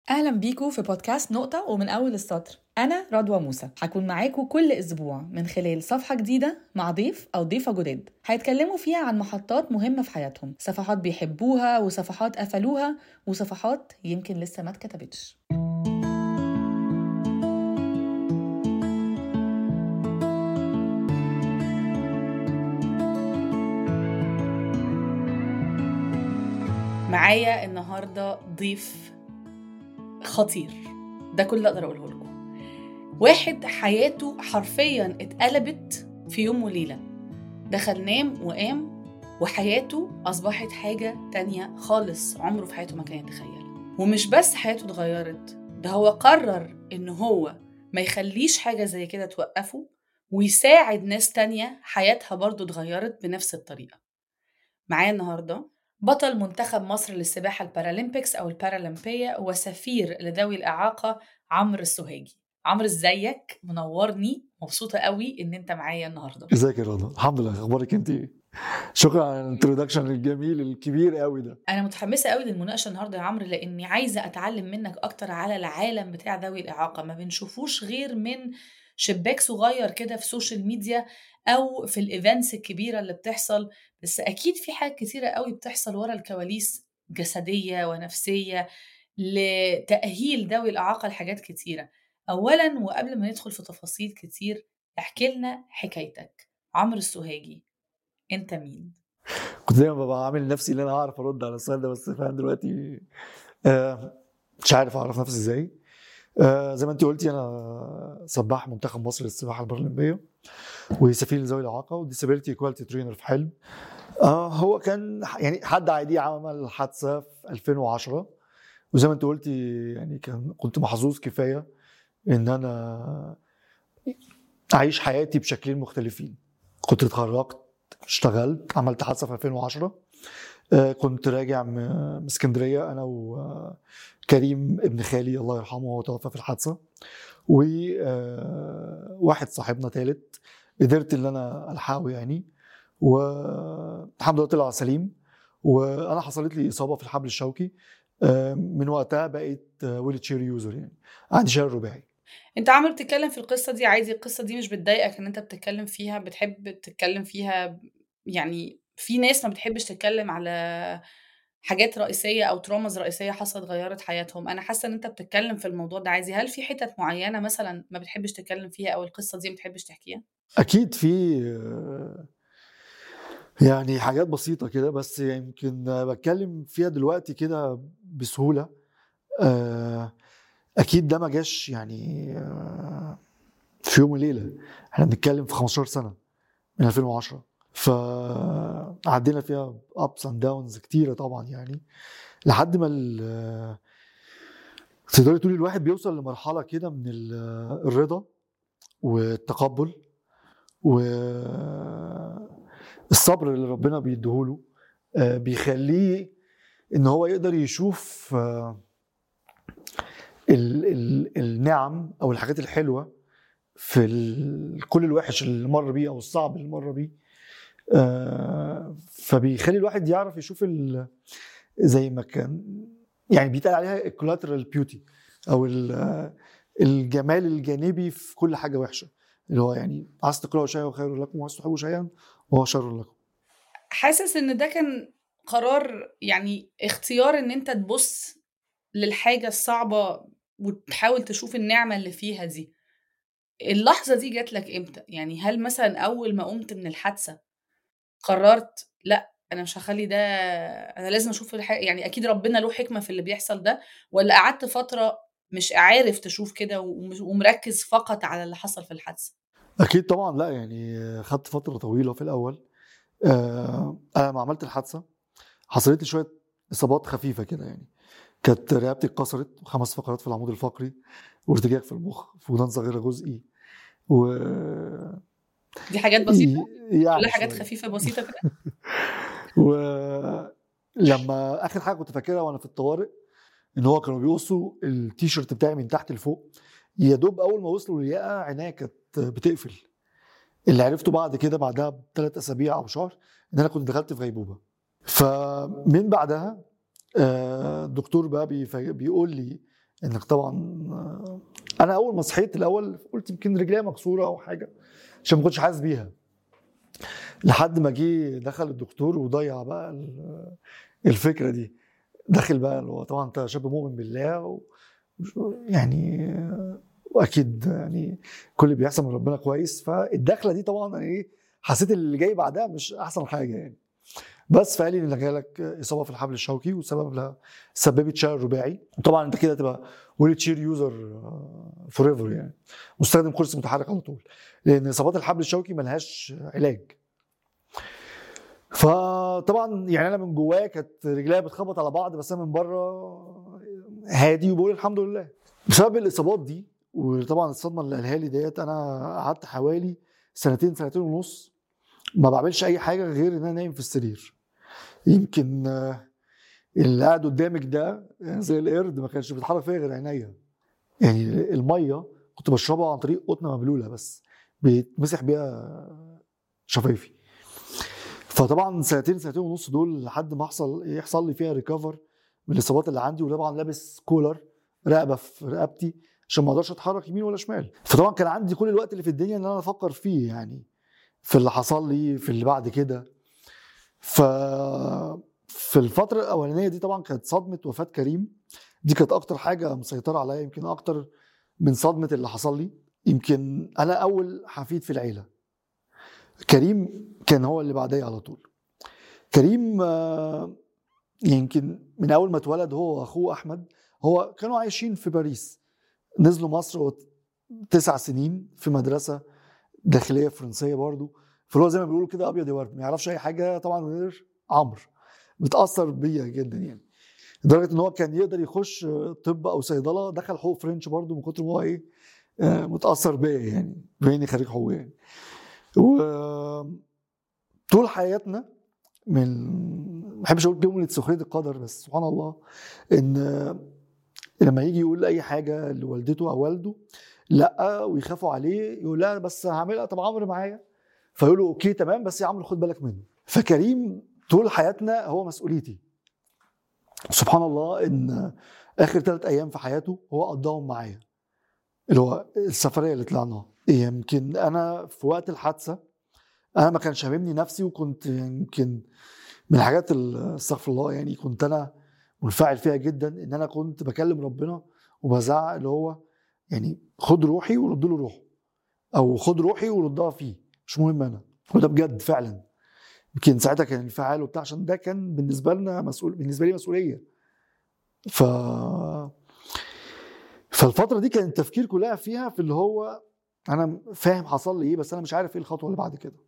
أهلا بيكم في بودكاست نقطة ومن أول السطر أنا رضوى موسى هكون معاكم كل أسبوع من خلال صفحة جديدة مع ضيف أو ضيفة جداد هيتكلموا فيها عن محطات مهمة في حياتهم صفحات بيحبوها وصفحات قفلوها وصفحات يمكن لسه ما اتكتبتش معايا النهارده ضيف خطير ده كل اللي اقدر اقوله لكم واحد حياته حرفيا اتقلبت في يوم وليله دخل نام وقام وحياته اصبحت حاجه تانية خالص عمره في حياته ما كان يتخيلها ومش بس حياته اتغيرت ده هو قرر ان هو ما يخليش حاجه زي كده توقفه ويساعد ناس تانية حياتها برضو اتغيرت بنفس الطريقه معايا النهارده بطل منتخب مصر للسباحة البارالمبيكس أو البارالمبية وسفير لذوي الإعاقة عمرو السوهاجي عمرو ازيك منورني مبسوطة قوي إن أنت معايا النهاردة ازيك يا رضا الحمد لله اخبارك انت ايه شكرا على الانترودكشن الجميل الكبير قوي ده أنا متحمسة قوي للمناقشة النهاردة يا عمرو لأني عايزة أتعلم منك أكتر على العالم بتاع ذوي الإعاقة ما بنشوفوش غير من شباك صغير كده في السوشيال ميديا أو في الإيفنتس الكبيرة اللي بتحصل بس أكيد في حاجات كتيرة قوي بتحصل ورا الكواليس جسدية ونفسية لتأهيل ذوي الإعاقة لحاجات كتيرة أولا وقبل ما ندخل في تفاصيل كتير احكي لنا حكايتك عمرو السوهاجي أنت مين؟ كنت دايما ببقى عامل نفسي ان انا هعرف ارد على السؤال ده بس فعلا دلوقتي آه مش عارف اعرف نفسي ازاي آه زي ما انت قلتي انا سباح منتخب مصر للسباحه البارالمبيه وسفير ذوي الاعاقه وديسابيلتي ايكواليتي ترينر في حلم آه هو كان يعني حد عادي عمل حادثه في 2010 وزي ما انت قلتي يعني كان كنت محظوظ كفايه ان انا اعيش حياتي بشكلين مختلفين كنت اتخرجت اشتغلت عملت حادثه في 2010 آه كنت راجع م- من اسكندريه انا وكريم ابن خالي الله يرحمه هو توفى في الحادثه وواحد صاحبنا ثالث قدرت ان انا الحقه يعني والحمد لله طلع سليم وانا حصلت لي اصابه في الحبل الشوكي آه، من وقتها بقيت ويل تشير يوزر يعني عندي شلل رباعي انت عمرو بتتكلم في القصة دي عادي القصة دي مش بتضايقك ان انت بتتكلم فيها بتحب تتكلم فيها يعني في ناس ما بتحبش تتكلم على حاجات رئيسية او ترومز رئيسية حصلت غيرت حياتهم انا حاسة ان انت بتتكلم في الموضوع ده عادي هل في حتت معينة مثلا ما بتحبش تتكلم فيها او القصة دي ما بتحبش تحكيها اكيد في آه، يعني حاجات بسيطه كده بس يمكن بتكلم فيها دلوقتي كده بسهوله آه، اكيد ده ما جاش يعني آه، في يوم وليله احنا بنتكلم في 15 سنه من 2010 فعدينا فيها ابس اند داونز كتيره طبعا يعني لحد ما ال- تقدري تقولي الواحد بيوصل لمرحله كده من ال- الرضا والتقبل والصبر اللي ربنا بيديهوله آه، بيخليه ان هو يقدر يشوف آه، ال ال النعم او الحاجات الحلوه في ال- كل الوحش اللي مر بيه او الصعب اللي مر بيه آه، فبيخلي الواحد يعرف يشوف ال- زي ما كان يعني بيتقال عليها الكولاترال بيوتي او ال- الجمال الجانبي في كل حاجه وحشه اللي هو يعني عايز تقرأوا شيئا خير لكم وعايز تحبوا شيئا وهو شر لكم حاسس ان ده كان قرار يعني اختيار ان انت تبص للحاجة الصعبة وتحاول تشوف النعمة اللي فيها دي اللحظة دي جات لك امتى؟ يعني هل مثلا أول ما قمت من الحادثة قررت لا أنا مش هخلي ده أنا لازم أشوف الحاجة يعني أكيد ربنا له حكمة في اللي بيحصل ده ولا قعدت فترة مش عارف تشوف كده ومش- ومركز فقط على اللي حصل في الحادثة اكيد طبعا لا يعني خدت فتره طويله في الاول آه، انا لما عملت الحادثه حصلت لي شويه اصابات خفيفه كده يعني كانت رقبتي اتكسرت وخمس فقرات في العمود الفقري وارتجاج في المخ فقدان صغيره جزئي و دي حاجات بسيطة يعني كلها حاجات شوية. خفيفة بسيطة كده ولما اخر حاجه كنت فاكرها وانا في الطوارئ ان هو كانوا بيقصوا التيشيرت بتاعي من تحت لفوق يا دوب اول ما وصلوا للياقه عينيا كانت بتقفل اللي عرفته بعد كده بعدها بثلاث اسابيع او شهر ان انا كنت دخلت في غيبوبه فمن بعدها آه، الدكتور بقى بيفا- بيقول لي انك طبعا آه، انا اول ما صحيت الاول قلت يمكن رجليا مكسوره او حاجه عشان ما كنتش حاسس بيها لحد ما جه دخل الدكتور وضيع بقى ال- الفكره دي داخل بقى اللي هو طبعا انت شاب مؤمن بالله و يعني آه، واكيد يعني كل اللي بيحصل من ربنا كويس فالدخله دي طبعا انا ايه حسيت اللي جاي بعدها مش احسن حاجه يعني بس فقال لي ان جالك اصابه في الحبل الشوكي وسبب لها سببت شلل رباعي وطبعا انت كده تبقى ويل تشير يوزر فور ايفر يعني مستخدم كرسي متحرك على طول لان اصابات الحبل الشوكي ملهاش علاج فطبعا يعني انا من جوايا كانت رجليا بتخبط على بعض بس انا من بره هادي وبقول الحمد لله بسبب الاصابات دي وطبعا الصدمه اللي قالها لي ديت انا قعدت حوالي سنتين سنتين ونص ما بعملش اي حاجه غير ان انا نايم في السرير يمكن آه، اللي قاعد قدامك ده يعني زي القرد ما كانش بيتحرك فيا غير عينيا يعني الميه كنت بشربها عن طريق قطنه مبلوله بس بيتمسح بيها شفايفي فطبعا سنتين سنتين ونص دول لحد ما احصل يحصل لي فيها ريكفر من الاصابات اللي عندي وطبعا لابس كولر رقبه في رقبتي عشان ما اقدرش اتحرك يمين ولا شمال فطبعا كان عندي كل الوقت اللي في الدنيا ان انا افكر فيه يعني في اللي حصل لي في اللي بعد كده ف في الفترة الأولانية دي طبعا كانت صدمة وفاة كريم دي كانت أكتر حاجة مسيطرة عليا يمكن أكتر من صدمة اللي حصل لي يمكن أنا أول حفيد في العيلة كريم كان هو اللي بعدي على طول كريم آه، يمكن من أول ما اتولد هو وأخوه أحمد هو كانوا عايشين في باريس نزلوا مصر وهو تسع سنين في مدرسة داخلية فرنسية برضو فهو زي ما بيقولوا كده أبيض وورد ما يعرفش أي حاجة طبعا غير عمرو متاثر بيا جدا يعني لدرجه ان هو كان يقدر يخش طب او صيدله دخل حقوق فرنش برضه من كتر ما هو ايه آه، متاثر بيا يعني بما اني خريج حقوق يعني و طول حياتنا من ما بحبش اقول جمله سخريه القدر بس سبحان الله ان لما يجي يقول اي حاجه لوالدته او والده لا ويخافوا عليه يقول لا بس هعملها طب عمرو معايا فيقولوا اوكي تمام بس يا عمرو خد بالك منه فكريم طول حياتنا هو مسؤوليتي سبحان الله ان اخر ثلاث ايام في حياته هو قضاهم معايا اللي هو السفريه اللي طلعناها يمكن انا في وقت الحادثه انا ما كانش هاممني نفسي وكنت يمكن من الحاجات ال- استغفر الله يعني كنت انا منفعل فيها جدا ان انا كنت بكلم ربنا وبزعق اللي هو يعني خد روحي ورد له روحه او خد روحي وردها فيه مش مهم انا وده بجد فعلا يمكن ساعتها كان انفعال وبتاع عشان ده كان بالنسبه لنا مسؤول بالنسبه لي مسؤوليه ف فالفتره دي كان التفكير كلها فيها في اللي هو انا فاهم حصل لي ايه بس انا مش عارف ايه الخطوه اللي بعد كده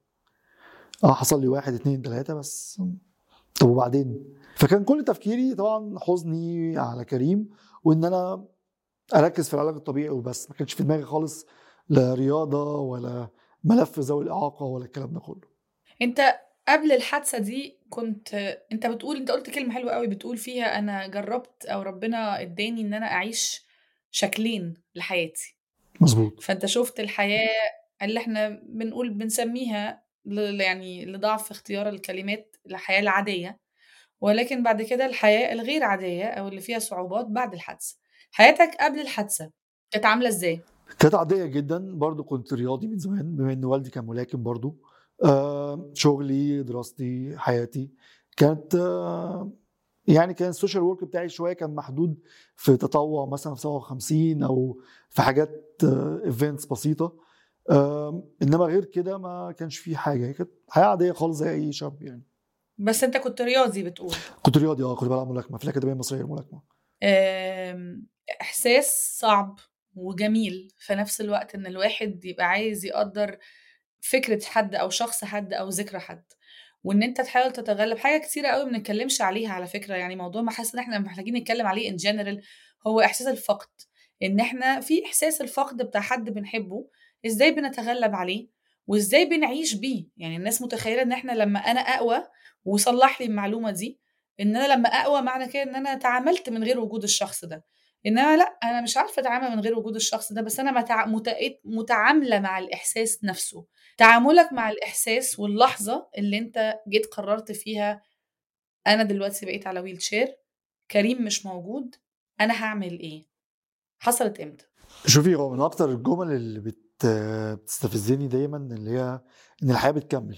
اه حصل لي واحد اتنين تلاته بس طب وبعدين فكان كل تفكيري طبعا حزني على كريم وان انا اركز في العلاج الطبيعي وبس ما كانش في دماغي خالص لا رياضه ولا ملف ذوي الاعاقه ولا الكلام ده كله انت قبل الحادثه دي كنت انت بتقول انت قلت كلمه حلوه قوي بتقول فيها انا جربت او ربنا اداني ان انا اعيش شكلين لحياتي مظبوط فانت شفت الحياه اللي احنا بنقول بنسميها ل- يعني لضعف اختيار الكلمات الحياه العاديه ولكن بعد كده الحياه الغير عاديه او اللي فيها صعوبات بعد الحادثه حياتك قبل الحادثه كانت عامله ازاي كانت عادية جدا برضو كنت رياضي من زمان بما ان والدي كان ملاكم برضو آه شغلي دراستي حياتي كانت آه يعني كان السوشيال ورك بتاعي شويه كان محدود في تطوع مثلا في 57 او في حاجات ايفنتس بسيطه آه انما غير كده ما كانش في حاجه هي كانت حياه عاديه خالص زي اي شاب يعني بس انت كنت رياضي بتقول كنت رياضي اه كنت بلعب ملاكمه في الاكاديميه المصريه للملاكمه آم، احساس صعب وجميل في نفس الوقت ان الواحد يبقى عايز يقدر فكرة حد او شخص حد او ذكرى حد وان انت تحاول تتغلب حاجه كتيره قوي ما بنتكلمش عليها على فكره يعني موضوع ما حاسس ان احنا محتاجين نتكلم عليه ان جنرال هو احساس الفقد ان احنا في احساس الفقد بتاع حد بنحبه ازاي بنتغلب عليه وازاي بنعيش بيه يعني الناس متخيله ان احنا لما انا اقوى وصلح لي المعلومه دي ان انا لما اقوى معنى كده ان انا تعاملت من غير وجود الشخص ده انما لا انا مش عارفه اتعامل من غير وجود الشخص ده بس انا متع... متع- متعامله مع الاحساس نفسه تعاملك مع الاحساس واللحظه اللي انت جيت قررت فيها انا دلوقتي بقيت على ويل شير كريم مش موجود انا هعمل ايه حصلت امتى شوفي هو من اكتر الجمل اللي بت... بتستفزني دايما اللي هي ان الحياه بتكمل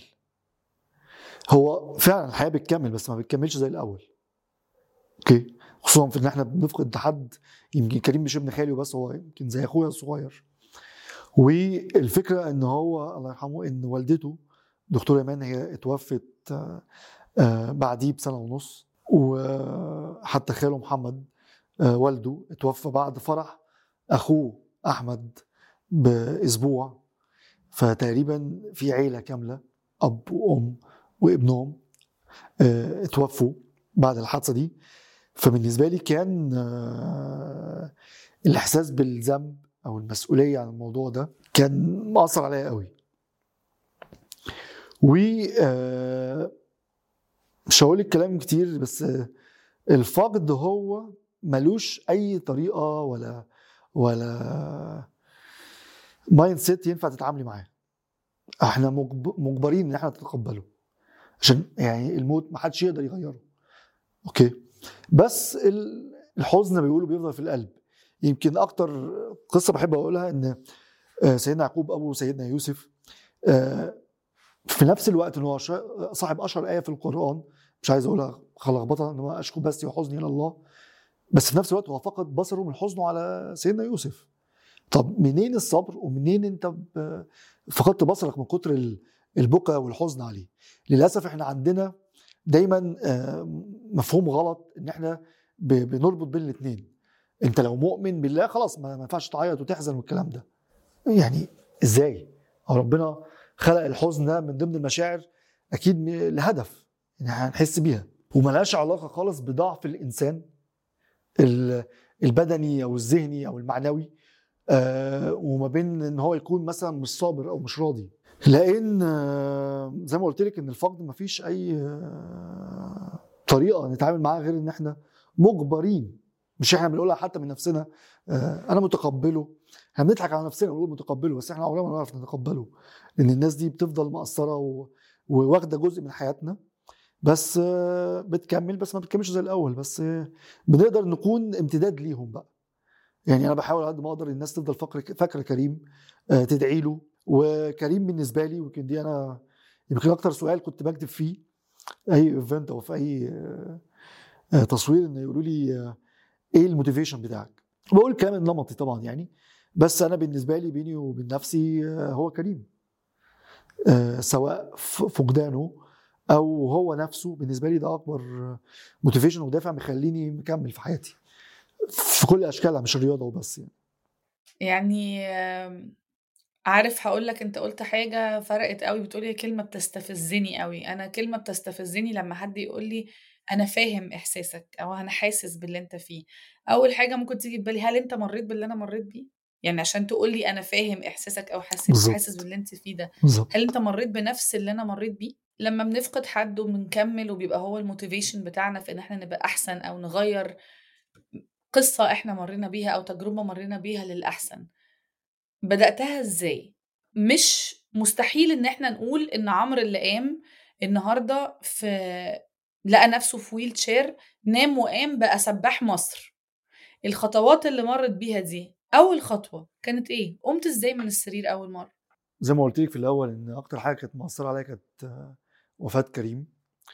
هو فعلا الحياه بتكمل بس ما بتكملش زي الاول اوكي خصوصا في ان احنا بنفقد حد يمكن كريم مش ابن خالي بس هو يمكن زي اخويا الصغير والفكره ان هو الله يرحمه ان والدته دكتوره ايمان هي اتوفت آه، آه، بعديه بسنه ونص وحتى خاله محمد آه، والده اتوفى بعد فرح اخوه احمد باسبوع فتقريبا في عيله كامله اب وام وابنهم آه، اتوفوا بعد الحادثه دي فبالنسبه لي كان آه، الاحساس بالذنب او المسؤوليه عن الموضوع ده كان مأثر عليا قوي و آه، مش هقول الكلام كتير بس آه، الفقد هو ملوش اي طريقه ولا ولا مايند سيت ينفع تتعاملي معاه احنا مجب- مجبرين ان احنا نتقبله عشان يعني الموت ما حدش يقدر يغيره اوكي بس ال- الحزن بيقولوا بيفضل في القلب يمكن اكتر قصه بحب اقولها ان آه، سيدنا يعقوب ابو سيدنا يوسف آه، في نفس الوقت ان هو شا- صاحب اشهر ايه في القران مش عايز اقولها خلخبطه ان هو اشكو بثي وحزني الى الله بس في نفس الوقت هو فقد بصره من حزنه على سيدنا يوسف طب منين الصبر ومنين انت ب- فقدت بصرك من كتر ال- البكا والحزن عليه للاسف احنا عندنا دايما آه، مفهوم غلط ان احنا ب- بنربط بين الاثنين انت لو مؤمن بالله خلاص ما ما ينفعش تعيط وتحزن والكلام ده يعني ازاي هو ربنا خلق الحزن ده من ضمن المشاعر اكيد م- لهدف يعني هنحس بيها وملهاش علاقه خالص بضعف الانسان ال- البدني او الذهني او المعنوي آه، وما بين ان هو يكون مثلا مش صابر او مش راضي لان آه، زي ما قلت لك ان الفقد ما فيش اي آه، طريقه نتعامل معاها غير ان احنا مجبرين مش احنا بنقولها حتى من نفسنا آه، انا متقبله احنا بنضحك على نفسنا ونقول متقبله بس احنا عمرنا ما نعرف نتقبله لان الناس دي بتفضل مقصره و- وواخده جزء من حياتنا بس آه، بتكمل بس ما بتكملش زي الاول بس آه، بنقدر نكون امتداد ليهم بقى يعني انا بحاول على قد ما اقدر الناس تفضل فاكره فاكره كريم آه، تدعي له وكريم بالنسبه لي ويمكن دي انا يمكن اكتر سؤال كنت بكتب فيه اي ايفنت او في اي آه، آه، تصوير ان يقولوا لي آه، ايه الموتيفيشن بتاعك بقول الكلام النمطي طبعا يعني بس انا بالنسبه لي بيني وبين نفسي آه، هو كريم آه، سواء ف- فقدانه او هو نفسه بالنسبه لي ده اكبر موتيفيشن ودافع مخليني مكمل في حياتي في كل اشكالها مش الرياضه وبس يعني يعني آم، عارف هقول لك انت قلت حاجة فرقت قوي بتقولي كلمة بتستفزني قوي انا كلمة بتستفزني لما حد يقول لي انا فاهم احساسك او انا حاسس باللي انت فيه اول حاجة ممكن تيجي في بالي هل انت مريت باللي انا مريت بيه يعني عشان تقول لي انا فاهم احساسك او حاسس بالظبط. حاسس باللي انت فيه ده بالظبط هل انت مريت بنفس اللي انا مريت بيه لما بنفقد حد وبنكمل وبيبقى هو الموتيفيشن بتاعنا في ان احنا نبقى احسن او نغير قصة احنا مرينا بيها او تجربة مرينا بيها للأحسن بدأتها ازاي مش مستحيل ان احنا نقول ان عمرو اللي قام النهارده في لقى نفسه في ويل شير نام وقام بقى سباح مصر الخطوات اللي مرت بيها دي اول خطوة كانت ايه قمت ازاي من السرير اول مرة زي ما قلت لك في الاول ان اكتر حاجه كانت مأثره عليا كانت آه، وفاه كريم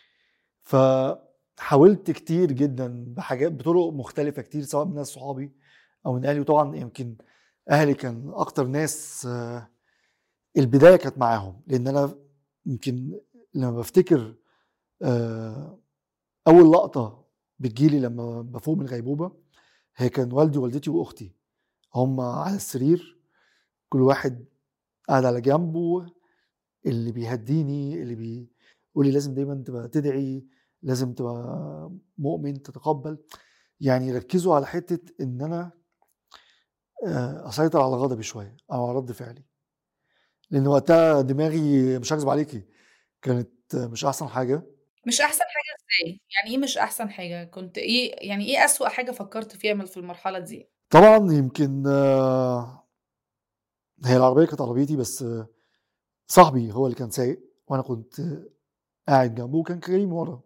فحاولت كتير جدا بحاجات بطرق مختلفه كتير سواء من ناس صحابي او من اهلي وطبعا يمكن اهلي كان اكتر ناس آه، البدايه كانت معاهم لان انا يمكن لما بفتكر آه، اول لقطه بتجيلي لما بفوق من الغيبوبه هي كان والدي ووالدتي واختي هم على السرير كل واحد قاعد على جنبه اللي بيهديني اللي بيقول لي لازم دايما تبقى تدعي لازم تبقى مؤمن تتقبل يعني ركزوا على حته ان انا آه، اسيطر على غضبي شويه او على رد فعلي لان وقتها دماغي مش هكذب عليكي كانت مش احسن حاجه مش احسن حاجة ازاي يعني ايه مش احسن حاجة كنت ايه يعني ايه اسوأ حاجة فكرت فيها من- في المرحلة دي طبعا يمكن آه، هي العربيه كانت عربيتي بس آه، صاحبي هو اللي كان سايق وانا كنت آه، قاعد جنبه وكان كريم ورا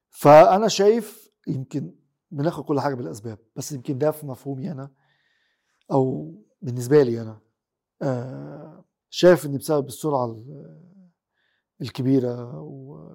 فانا شايف يمكن بناخد كل حاجه بالاسباب بس يمكن ده في مفهومي انا او بالنسبه لي انا آه، شايف ان بسبب السرعه ال- الكبيره و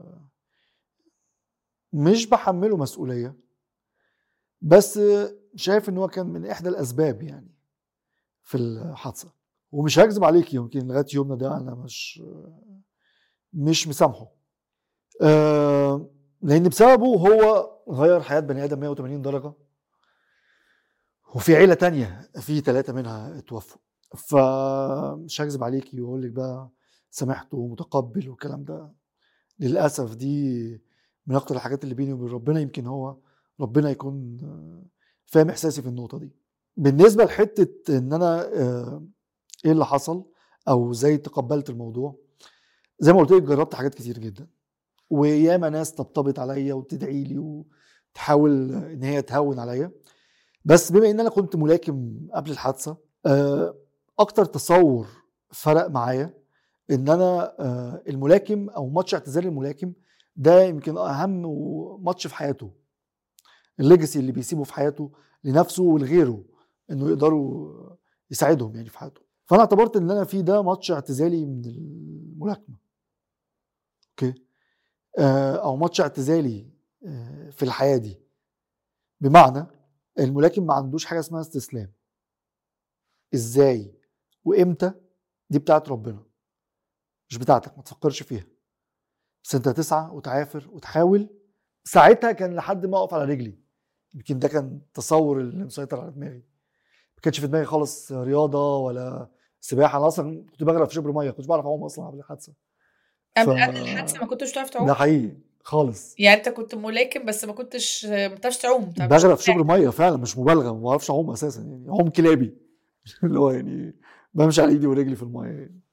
مش بحمله مسؤوليه بس شايف ان هو كان من احدى الاسباب يعني في الحادثه ومش هكذب عليك يمكن لغايه يومنا ده انا مش مش مسامحه آه، لان بسببه هو غير حياه بني ادم 180 درجه وفي عيله تانية في ثلاثه منها اتوفوا فمش هكذب عليكي واقول لك بقى سامحته ومتقبل والكلام ده للاسف دي من اكتر الحاجات اللي بيني وبين ربنا يمكن هو ربنا يكون آه، فاهم احساسي في النقطه دي بالنسبه لحته ان انا آه، ايه اللي حصل او ازاي تقبلت الموضوع زي ما قلت لك جربت حاجات كتير جدا وياما ناس طبطبت عليا وتدعي لي وتحاول ان هي تهون عليا بس بما ان انا كنت ملاكم قبل الحادثه آه، اكتر تصور فرق معايا ان انا آه، الملاكم او ماتش اعتزال الملاكم ده يمكن اهم ماتش في حياته الليجاسي اللي بيسيبه في حياته لنفسه ولغيره انه يقدروا يساعدهم يعني في حياته فانا اعتبرت ان انا في ده ماتش اعتزالي من الملاكمه اوكي آه، او ماتش اعتزالي آه، في الحياه دي بمعنى الملاكم ما عندوش حاجه اسمها استسلام ازاي وامتى دي بتاعت ربنا مش بتاعتك ما تفكرش فيها بس انت تسعى وتعافر وتحاول ساعتها كان لحد ما اقف على رجلي يمكن ده كان تصور اللي مسيطر على دماغي ما كانش في دماغي خالص رياضه ولا سباحه انا اصلا كنت بغرق في شبر ميه كنتش بعرف اعوم اصلا قبل الحادثه أم ف- قبل الحادثه ما كنتش بتعرف تعوم ده حقيقي خالص يعني انت كنت ملاكم بس ما كنتش ما بتعرفش تعوم ما بتعرفش بغرق في شبر ميه فعلا مش مبالغه ما بعرفش اعوم اساسا يعني اعوم كلابي اللي هو يعني بمشي على ايدي ورجلي في الميه يعني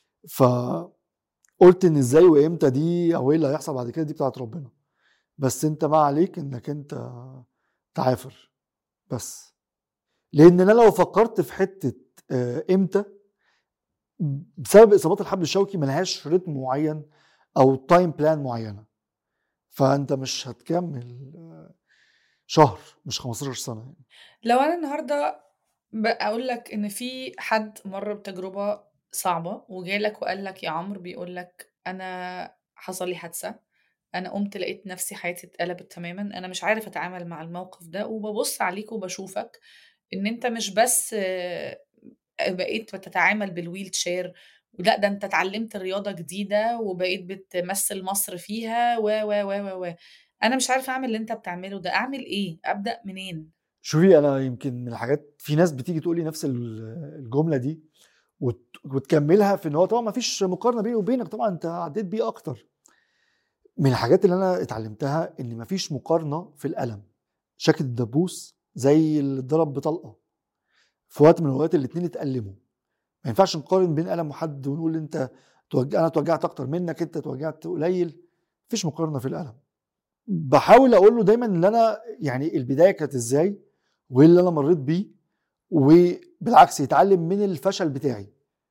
فقلت ان ازاي وامتى دي او ايه اللي هيحصل بعد كده دي بتاعت ربنا بس انت ما عليك انك انت تعافر بس لان انا لو فكرت في حته آه، امتى بسبب اصابات الحبل الشوكي ملهاش رتم معين او تايم بلان معينه فانت مش هتكمل آه، شهر مش 15 سنه يعني لو انا النهارده بقول لك ان في حد مر بتجربه صعبه وجالك وقال لك يا عمرو بيقول لك انا حصل لي حادثه انا قمت لقيت نفسي حياتي اتقلبت تماما انا مش عارف اتعامل مع الموقف ده وببص عليك وبشوفك ان انت مش بس آه، بقيت بتتعامل بالويل شير لا ده انت اتعلمت رياضه جديده وبقيت بتمثل مصر فيها و و و و و انا مش عارفه اعمل اللي انت بتعمله ده اعمل ايه ابدا منين شوفي انا يمكن من الحاجات في ناس بتيجي تقول لي نفس ال- الجمله دي وت- وتكملها في ان هو طبعا ما فيش مقارنه بيني وبينك طبعا انت عديت بيه اكتر من الحاجات اللي انا اتعلمتها ان ما فيش مقارنه في الالم شكل الدبوس زي اللي اتضرب بطلقه في وقت من الاوقات الاتنين اتألموا ما ينفعش نقارن بين الم وحد ونقول انت توج... انا توجعت اكتر منك انت توجعت قليل مفيش مقارنه في الالم بحاول اقول له دايما ان انا يعني البدايه كانت ازاي وايه اللي انا مريت بيه وبالعكس يتعلم من الفشل بتاعي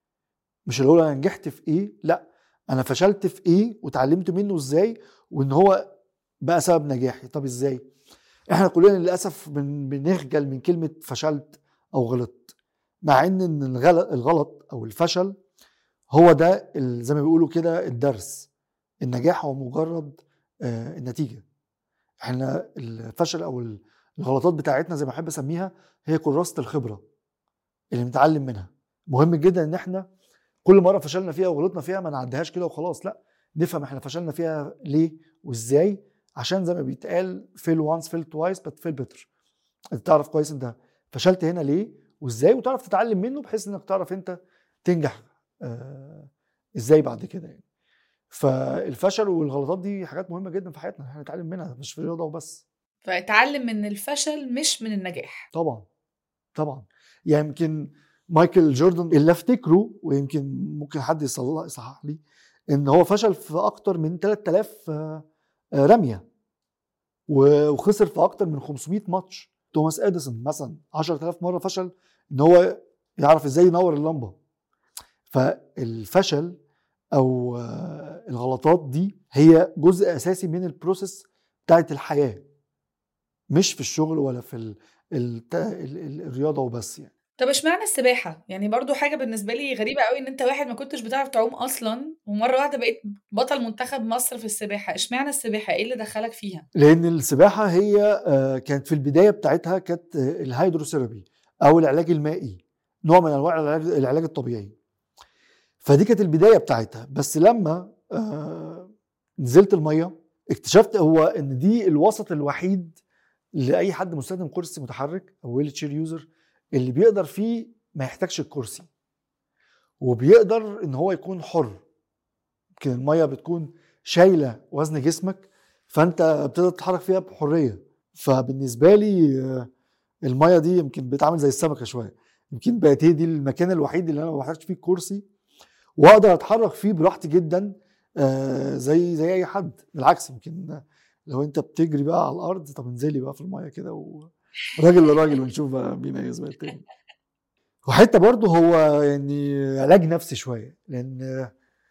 مش اللي هو انا نجحت في ايه لا انا فشلت في ايه وتعلمت منه ازاي وان هو بقى سبب نجاحي طب ازاي احنا كلنا للاسف بن- بنخجل من كلمه فشلت او غلطت مع ان إن الغلط الغلط او الفشل هو ده ال- زي ما بيقولوا كده الدرس النجاح هو مجرد آه، النتيجه احنا الفشل او ال- الغلطات بتاعتنا زي ما احب اسميها هي كراسه الخبره اللي بنتعلم منها مهم جدا ان احنا كل مره فشلنا فيها وغلطنا فيها ما نعديهاش كده وخلاص لا نفهم احنا فشلنا فيها ليه وازاي عشان زي ما بيتقال فيل وانس فيل توايس بس فيل بيتر انت تعرف كويس انت فشلت هنا ليه وازاي وتعرف تتعلم منه بحيث انك تعرف انت تنجح آه ازاي بعد كده يعني فالفشل والغلطات دي حاجات مهمه جدا في حياتنا احنا نتعلم منها مش في الرياضه وبس فاتعلم من الفشل مش من النجاح طبعا طبعا يعني يمكن مايكل جوردن اللي افتكره ويمكن ممكن حد يصلح يصحح لي ان هو فشل في اكتر من 3000 آه، آه، رميه و- وخسر في اكتر من 500 ماتش توماس اديسون مثلا 10000 مره فشل ان هو يعرف ازاي ينور اللمبه فالفشل او آه، الغلطات دي هي جزء اساسي من البروسيس بتاعت الحياه مش في الشغل ولا في ال... ال... ال... ال... الرياضه وبس يعني طب اشمعنى السباحة؟ يعني برضه حاجة بالنسبة لي غريبة أوي إن أنت واحد ما كنتش بتعرف تعوم أصلًا، ومرّة واحدة بقيت بطل منتخب مصر في السباحة، اشمعنى السباحة؟ إيه اللي دخّلك فيها؟ لان السباحه هي آه، كانت في البدايه بتاعتها كانت آه، الهيدروثيرابي او العلاج المائي نوع من انواع العلاج, العلاج الطبيعي فدي كانت البدايه بتاعتها بس لما آه، نزلت الميه اكتشفت هو ان دي الوسط الوحيد لاي حد مستخدم كرسي متحرك او ويل تشير يوزر اللي بيقدر فيه ما يحتاجش الكرسي وبيقدر ان هو يكون حر يمكن الميه بتكون شايله وزن جسمك فانت بتقدر تتحرك فيها بحريه فبالنسبه لي آه، الميه دي يمكن بتعمل زي السمكه شويه يمكن بقت هي دي المكان الوحيد اللي انا ما بحتاجش فيه كرسي واقدر اتحرك فيه براحتي جدا آه، زي زي اي حد بالعكس يمكن لو انت بتجري بقى على الارض طب انزلي بقى في الميه كده وراجل لراجل ونشوف بقى مين هيسبق التاني وحته برضه هو يعني علاج نفسي شويه لان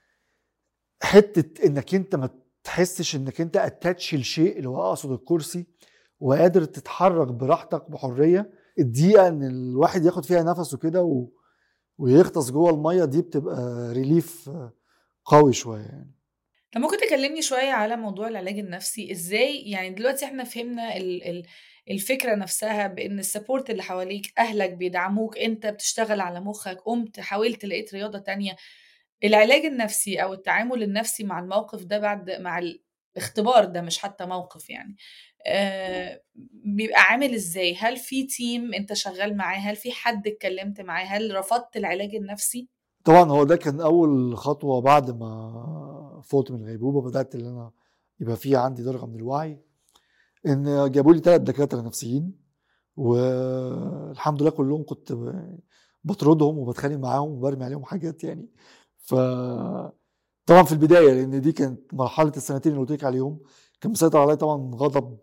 حته انك انت ما تحسش انك انت اتاتش لشيء اللي هو اقصد الكرسي وقادر تتحرك براحتك بحريه الدقيقه ان الواحد ياخد فيها نفسه كده و... ويغطس جوه الميه دي بتبقى ريليف قوي شويه يعني طب ممكن تكلمني شوية على موضوع العلاج النفسي ازاي يعني دلوقتي احنا فهمنا ال ال الفكرة نفسها بان السبورت اللي حواليك اهلك بيدعموك انت بتشتغل على مخك قمت حاولت لقيت رياضة تانية العلاج النفسي او التعامل النفسي مع الموقف ده بعد مع الاختبار ده مش حتى موقف يعني آه بيبقى عامل ازاي هل في تيم انت شغال معاه هل في حد اتكلمت معاه هل رفضت العلاج النفسي طبعا هو ده كان اول خطوه بعد ما فوت من الغيبوبه بدات ان انا يبقى في عندي درجه من الوعي ان جابوا لي ثلاث دكاتره نفسيين والحمد لله كلهم كنت بطردهم وبتخانق معاهم وبرمي عليهم حاجات يعني ف طبعا في البدايه لان دي كانت مرحله السنتين اللي قلت لك عليهم كان مسيطر عليا طبعا غضب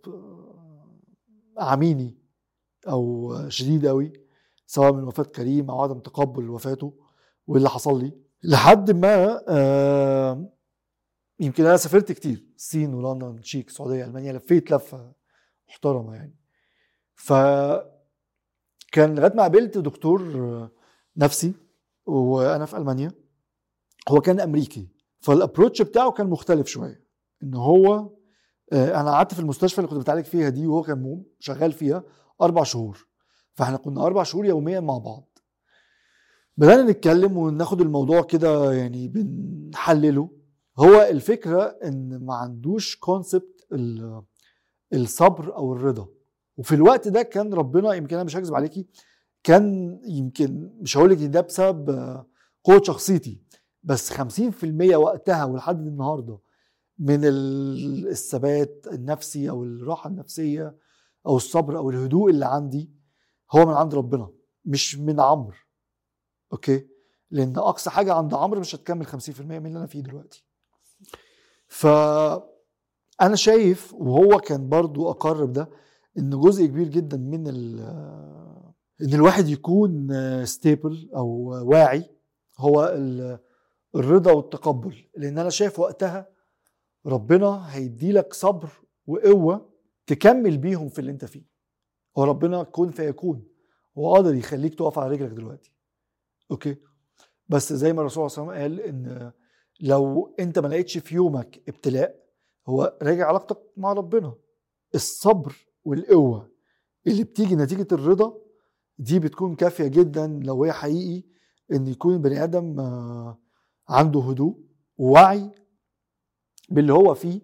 عميني او شديد قوي سواء من وفاه كريم او عدم تقبل وفاته واللي حصل لي لحد ما آه يمكن انا سافرت كتير الصين ولندن تشيك السعوديه المانيا لفيت لفه محترمه يعني ف كان لغايه ما قابلت دكتور نفسي وانا في المانيا هو كان امريكي فالابروتش بتاعه كان مختلف شويه ان هو آه، انا قعدت في المستشفى اللي كنت بتعالج فيها دي وهو كان شغال فيها اربع شهور فاحنا كنا اربع شهور يوميا مع بعض بدأنا نتكلم وناخد الموضوع كده يعني بنحلله هو الفكرة ان ما عندوش كونسبت الصبر او الرضا وفي الوقت ده كان ربنا يمكن انا مش هكذب عليكي كان يمكن مش هقول لك ده بسبب قوة شخصيتي بس 50% وقتها ولحد النهارده من الثبات النفسي او الراحه النفسيه او الصبر او الهدوء اللي عندي هو من عند ربنا مش من عمرو اوكي لان اقصى حاجه عند عمرو مش هتكمل 50% من اللي انا فيه دلوقتي ف انا شايف وهو كان برضو اقر بده ان جزء كبير جدا من ان الواحد يكون ستيبل او واعي هو الرضا والتقبل لان انا شايف وقتها ربنا هيدي لك صبر وقوه تكمل بيهم في اللي انت فيه هو ربنا كون فيكون هو قادر يخليك تقف على رجلك دلوقتي اوكي بس زي ما الرسول صلى الله عليه وسلم قال ان لو انت ما لقيتش في يومك ابتلاء هو راجع علاقتك مع ربنا الصبر والقوه اللي بتيجي نتيجه الرضا دي بتكون كافيه جدا لو هي حقيقي ان يكون البني ادم عنده هدوء ووعي باللي هو فيه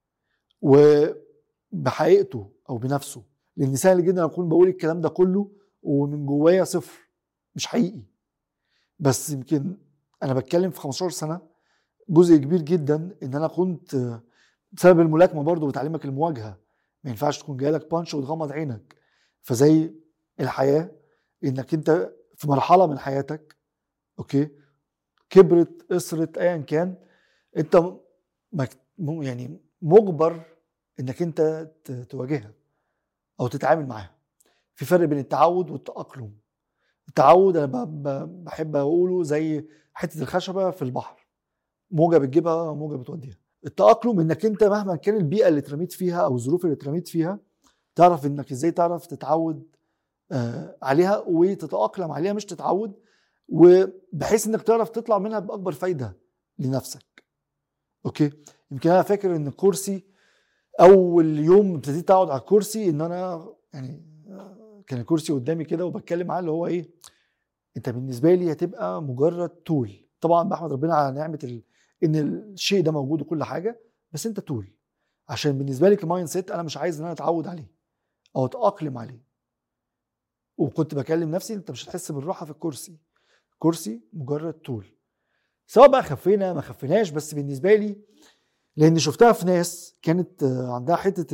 وبحقيقته او بنفسه لان سهل جدا اكون بقول الكلام ده كله ومن جوايا صفر مش حقيقي بس يمكن انا بتكلم في 15 سنه جزء كبير جدا ان انا كنت بسبب الملاكمه برضو بتعلمك المواجهه ما ينفعش تكون جايلك بانش وتغمض عينك فزي الحياه انك انت في مرحله من حياتك اوكي كبرت قصرت ايا كان انت يعني مجبر انك انت تواجهها او تتعامل معاها في فرق بين التعود والتاقلم التعود انا بحب اقوله زي حته الخشبه في البحر موجه بتجيبها موجه بتوديها التاقلم انك انت مهما كان البيئه اللي اترميت فيها او الظروف اللي اترميت فيها تعرف انك ازاي تعرف تتعود آه عليها وتتاقلم عليها مش تتعود وبحيث انك تعرف تطلع منها باكبر فايده لنفسك اوكي يمكن انا فاكر ان الكرسي اول يوم ابتديت اقعد على الكرسي ان انا يعني آه، كان الكرسي قدامي كده وبتكلم معاه اللي هو ايه انت بالنسبه لي هتبقى مجرد تول طبعا بحمد ربنا على نعمه ال... ان الشيء ده موجود وكل حاجه بس انت تول عشان بالنسبه لي كمايند سيت انا مش عايز ان انا اتعود عليه او اتاقلم عليه وكنت بكلم نفسي انت مش هتحس بالراحه في الكرسي كرسي مجرد تول سواء بقى خفينا ما خفيناش بس بالنسبه لي لان شفتها في ناس كانت عندها حته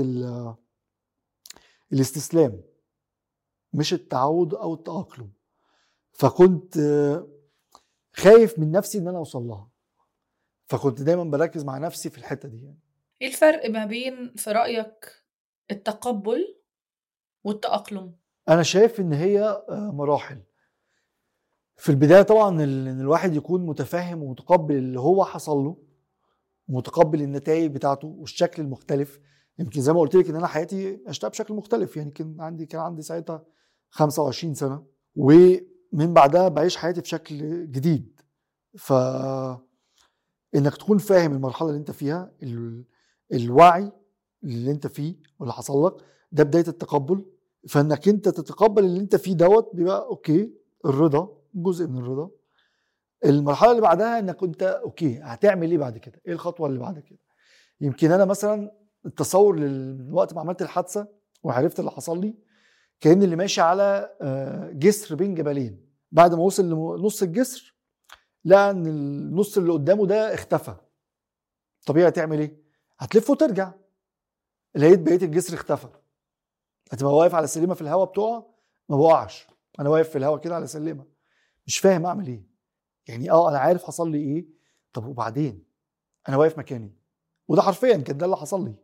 الاستسلام مش التعود او التاقلم فكنت خايف من نفسي ان انا اوصل لها فكنت دايما بركز مع نفسي في الحته دي يعني ايه الفرق ما بين في رايك التقبل والتاقلم انا شايف ان هي مراحل في البدايه طبعا ان الواحد يكون متفهم ومتقبل اللي هو حصل له ومتقبل النتائج بتاعته والشكل المختلف يمكن زي ما قلت لك ان انا حياتي عشتها بشكل مختلف يعني كان عندي كان عندي ساعتها 25 سنه ومن بعدها بعيش حياتي بشكل جديد ف انك تكون فاهم المرحله اللي انت فيها الوعي اللي انت فيه واللي حصل لك ده بدايه التقبل فانك انت تتقبل اللي انت فيه دوت بيبقى اوكي الرضا جزء من الرضا المرحله اللي بعدها انك انت اوكي هتعمل ايه بعد كده ايه الخطوه اللي بعد كده يمكن انا مثلا التصور وقت ما عملت الحادثه وعرفت اللي حصل لي كان اللي ماشي على آه، جسر بين جبلين بعد ما وصل لنص الجسر لقى ان النص اللي قدامه ده اختفى طبيعي تعمل ايه هتلف وترجع لقيت بقيه الجسر اختفى هتبقى واقف على سلمه في الهواء بتقع ما بقعش انا واقف في الهواء كده على سلمه مش فاهم اعمل ايه يعني اه انا عارف حصل لي ايه طب وبعدين انا واقف مكاني وده حرفيا كان ده اللي حصل لي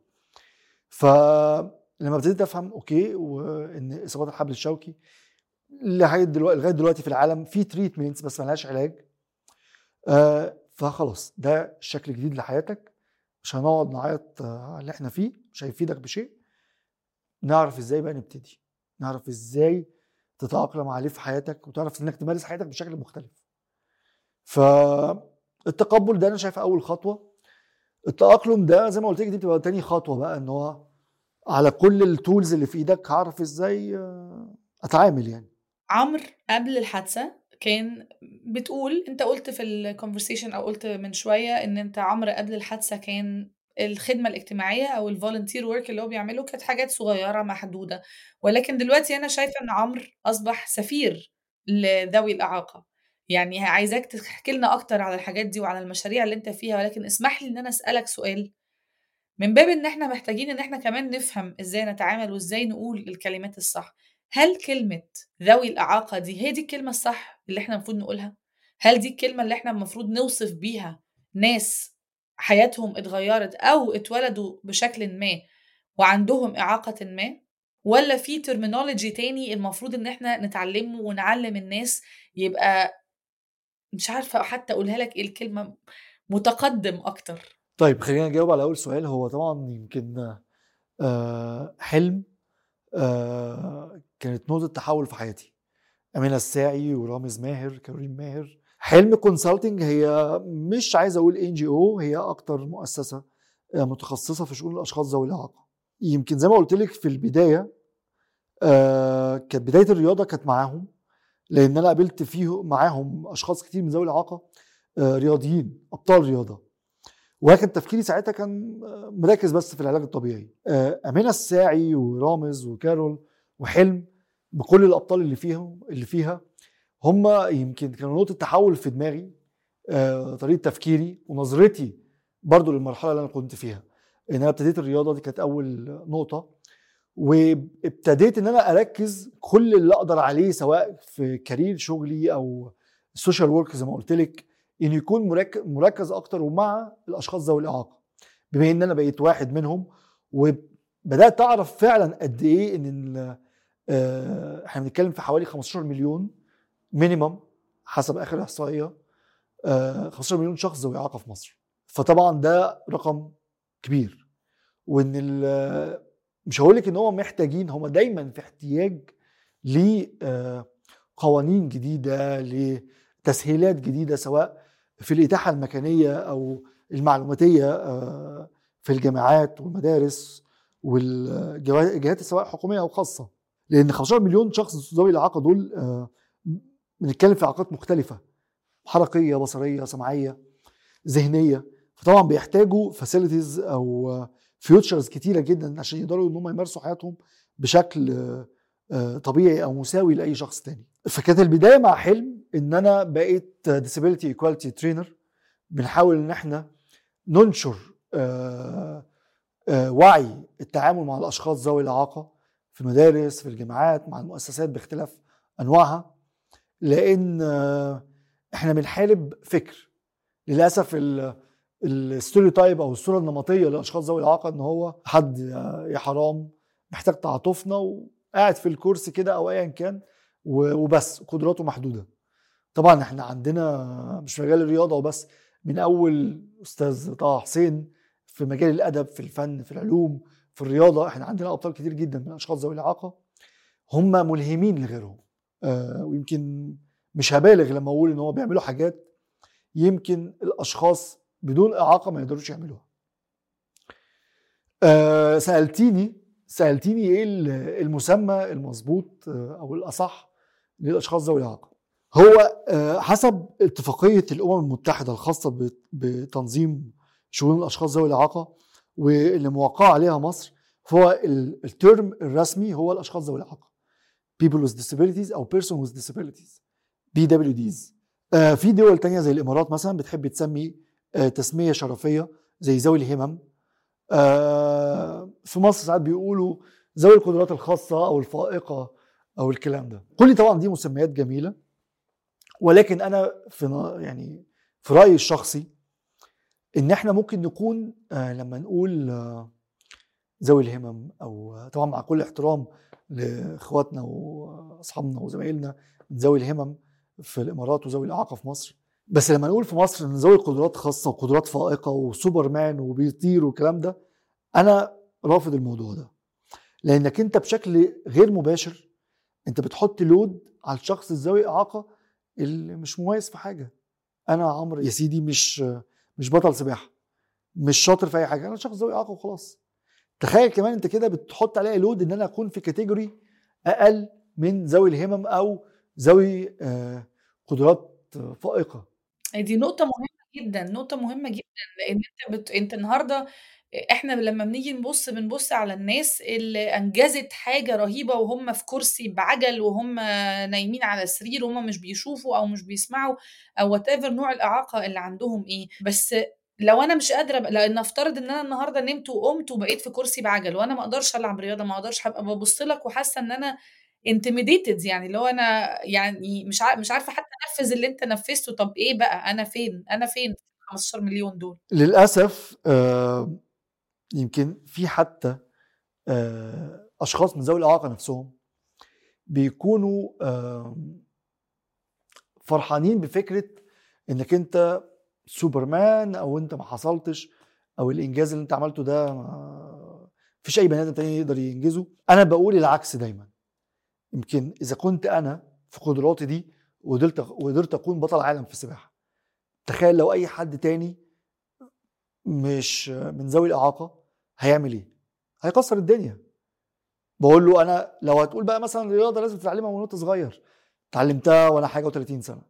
فلما ابتديت افهم اوكي وان اصابات الحبل الشوكي لغايه دلوقتي لغايه دلوقتي في العالم في تريتمنتس بس ملهاش علاج آه فخلاص ده الشكل الجديد لحياتك مش هنقعد نعيط على اللي احنا فيه مش هيفيدك بشيء نعرف ازاي بقى نبتدي نعرف ازاي تتاقلم عليه في حياتك وتعرف انك تمارس حياتك بشكل مختلف فالتقبل ده انا شايف اول خطوه التاقلم ده زي ما قلت لك دي بتبقى تاني خطوه بقى ان هو على كل التولز اللي في ايدك هعرف ازاي آه، اتعامل يعني عمرو قبل الحادثه كان بتقول انت قلت في الكونفرسيشن او قلت من شويه ان انت عمرو قبل الحادثه كان الخدمه الاجتماعيه او الفولنتير ورك اللي هو بيعمله كانت حاجات صغيره محدوده ولكن دلوقتي انا شايفه ان عمرو اصبح سفير لذوي الاعاقه يعني عايزاك تحكي لنا اكتر على الحاجات دي وعلى المشاريع اللي انت فيها ولكن اسمح لي ان انا اسالك سؤال من باب ان احنا محتاجين ان احنا كمان نفهم ازاي نتعامل وازاي نقول الكلمات الصح هل كلمة ذوي الإعاقة دي هي دي الكلمة الصح اللي احنا المفروض نقولها؟ هل دي الكلمة اللي احنا المفروض نوصف بيها ناس حياتهم اتغيرت أو اتولدوا بشكل ما وعندهم إعاقة ما؟ ولا في ترمينولوجي تاني المفروض ان احنا نتعلمه ونعلم الناس يبقى مش عارفه حتى اقولها لك ايه الكلمه متقدم اكتر طيب خلينا نجاوب على اول سؤال هو طبعا يمكن آه، حلم آه، كانت نقطه تحول في حياتي امينه الساعي ورامز ماهر كريم ماهر حلم كونسلتنج هي مش عايز اقول ان جي او هي اكتر مؤسسه آه، متخصصه في شؤون الاشخاص ذوي الاعاقه يمكن زي ما قلت لك في البدايه كانت بدايه الرياضه كانت معاهم لان انا قابلت فيه معاهم اشخاص كتير من ذوي الاعاقه آه، رياضيين ابطال رياضه ولكن تفكيري ساعتها كان آه، مركز بس في العلاج الطبيعي آه، امينه الساعي ورامز وكارول وحلم بكل الابطال اللي فيهم اللي فيها هم يمكن كانوا نقطه تحول في دماغي طريقه تفكيري ونظرتي برضو للمرحله اللي انا كنت فيها ان انا ابتديت الرياضه دي كانت اول نقطه وابتديت ان انا اركز كل اللي اقدر عليه سواء في كارير شغلي او السوشيال ورك زي ما قلت لك انه يكون مركز اكتر ومع الاشخاص ذوي الاعاقه بما ان انا بقيت واحد منهم وبدات اعرف فعلا قد ايه ان آه، احنا بنتكلم في حوالي 15 مليون مينيمم حسب اخر احصائيه 15 آه، مليون شخص ذوي اعاقه في مصر فطبعا ده رقم كبير وان مش هقول لك ان هم محتاجين هم دايما في احتياج لقوانين جديده لتسهيلات جديده سواء في الاتاحه المكانيه او المعلوماتيه آه، في الجامعات والمدارس والجهات سواء حكوميه او خاصه لان 15 مليون شخص ذوي الاعاقه دول آه، بنتكلم في اعاقات مختلفه حركيه بصريه سمعيه ذهنيه فطبعا بيحتاجوا فاسيلتيز او فيوتشرز كتيره جدا عشان يقدروا ان هم يمارسوا حياتهم بشكل آه، طبيعي او مساوي لاي شخص تاني فكانت البدايه مع حلم ان انا بقيت disability equality ترينر بنحاول ان احنا ننشر آه، آه، وعي التعامل مع الاشخاص ذوي الاعاقه في المدارس في الجامعات مع المؤسسات باختلاف انواعها لان احنا بنحارب فكر للاسف الستيريوتايب او الصوره النمطيه للاشخاص ذوي الاعاقه ان هو حد يا حرام محتاج تعاطفنا وقاعد في الكرسي كده او ايا كان وبس قدراته محدوده طبعا احنا عندنا مش مجال الرياضه وبس من اول استاذ طه حسين في مجال الادب في الفن في العلوم في الرياضه احنا عندنا ابطال كتير جدا من الاشخاص ذوي الاعاقه هم ملهمين لغيرهم آه ويمكن مش هبالغ لما اقول ان هو بيعملوا حاجات يمكن الاشخاص بدون اعاقه ما يقدروش يعملوها أه سالتيني سالتيني ايه المسمى المظبوط آه، او الاصح للاشخاص ذوي الاعاقه هو أه حسب اتفاقيه الامم المتحده الخاصه بتنظيم شؤون الاشخاص ذوي الاعاقه واللي موقعه عليها مصر فهو الترم الرسمي هو الاشخاص ذوي الاعاقه people with disabilities او person with disabilities بي دبليو ديز في دول تانية زي الامارات مثلا بتحب تسمي آه، تسميه شرفيه زي ذوي الهمم آه، في مصر ساعات بيقولوا ذوي القدرات الخاصه او الفائقه او الكلام ده كل طبعا دي مسميات جميله ولكن انا في يعني في رايي الشخصي ان احنا ممكن نكون آه، لما نقول ذوي الهمم او طبعا مع كل احترام لاخواتنا واصحابنا وزمايلنا من ذوي الهمم في الامارات وذوي الاعاقه في مصر بس لما نقول في مصر ان ذوي قدرات خاصه وقدرات فائقه وسوبرمان وبيطير والكلام ده انا رافض الموضوع ده لانك انت بشكل غير مباشر انت بتحط لود على الشخص الذوي اعاقه اللي مش مميز في حاجه انا عمرو يا سيدي مش مش بطل سباحه مش شاطر في اي حاجه انا شخص ذوي اعاقه وخلاص تخيل كمان انت كده بتحط عليا لود ان انا اكون في كاتيجوري اقل من ذوي الهمم او ذوي آه، قدرات فائقه دي نقطة مهمة جدًا، نقطة مهمة جدًا، لإن أنت بت أنت النهارده إحنا لمّا بنيجي نبُص، بنبُص على الناس اللي أنجزت حاجة رهيبة وهُم في كرسي بعَجَل وهُم نايمين على سرير وهُم مش بيشوفوا أو مش بيسمعوا أو whatever نوع الإعاقة اللي عندهم إيه، بس لو أنا مش قادرة لإن نفترض إن أنا النهارده نمت وقُمت وبقيت في كرسي بعَجَل وأنا ما أقدرش ألعب رياضة، ما أقدرش هابقى بابُص لك وحاسة إن أنا intimidated يعني اللي هو أنا يعني مش مش عارفة حتى أنفّذ اللي أنت نفّذته، طَب إيه بقى، أنا فين، أنا فين في ال15 مليون دول؟ للأسف آه يمكن في حتى آه أشخاص من ذوي الإعاقة نفسهم بيكونوا آه فرحانين بفكرة إنك أنت سوبرمان أو أنت ما حصلتش أو الإنجاز اللي أنت عملته ده ما فيش أي بني آدم تاني يقدر ينجزه أنا بقول العكس دايما يمكن اذا كنت انا في قدراتي دي وقدرت وقدرت اكون بطل عالم في السباحه تخيل لو اي حد تاني مش من ذوي الاعاقه هيعمل ايه هيكسر الدنيا بقول له انا لو هتقول بقى مثلا الرياضه لازم تتعلمها من وانت صغير اتعلمتها وانا حاجه و30 سنه